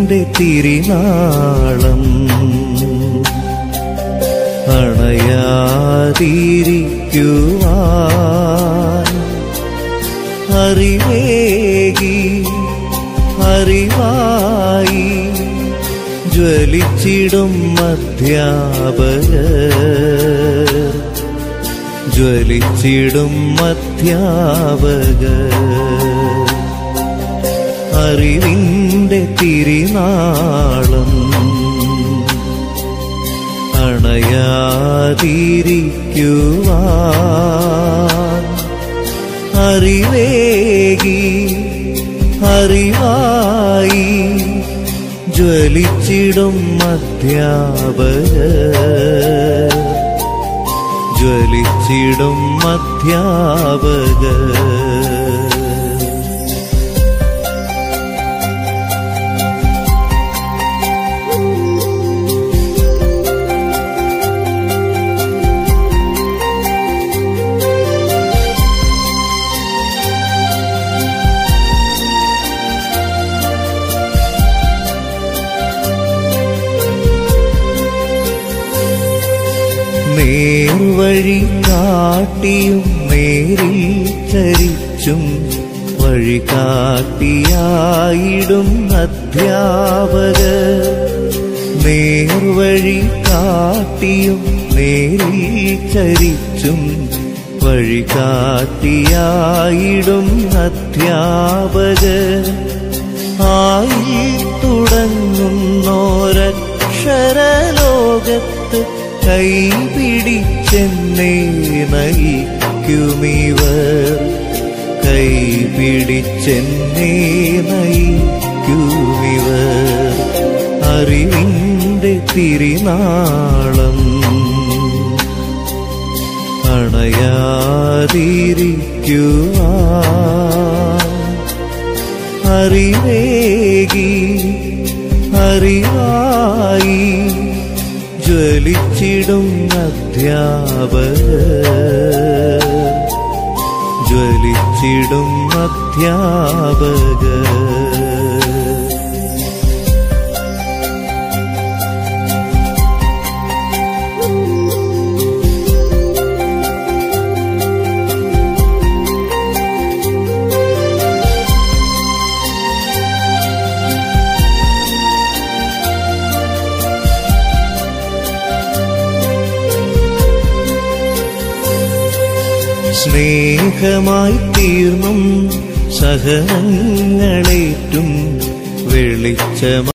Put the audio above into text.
അറിവിൻ്റെ തിരിനാളം അണയാതിരിക്കുവാൻ അറിവേകി അറിവായി ജ്വലിച്ചിടും അധ്യാപകർ ജ്വലിച്ചിടും അധ്യാപകർ അറിവിൻ്റെ തിരിനാളം അണയാതിരിക്കുവാൻ അറിവേകി അറിവായി ജ്വലിച്ചിടും അധ്യാപകർ ജ്വലിച്ചിടും അധ്യാപകർ നേർവഴി കാട്ടിയും നേരിൽ ചരിച്ചും വഴി കാട്ടിയായിടും അധ്യാപകർ നേർവഴി കാട്ടിയും നേരിൽ ചരിച്ചും വഴി കാട്ടിയായിടും അധ്യാപകർ ആയി തുടങ്ങുന്നോരക്ഷരലോകത്ത് കൈപിടിച്ചെന്നേ നയിക്കുമിവർ കൈപിടിച്ചെന്നേ നയിക്കുമിവർ അറിവിൻ്റെ തിരിനാളം അണയാതിരിക്കുവാൻ അറിവേകി അറിവായി ജ്വലിച്ചിടും അധ്യാപകർ ജ്വലിച്ചിടും അധ്യാപകർ സ്നേഹമായി തീർന്നും സഹനങ്ങളേറ്റും വെളിച്ചം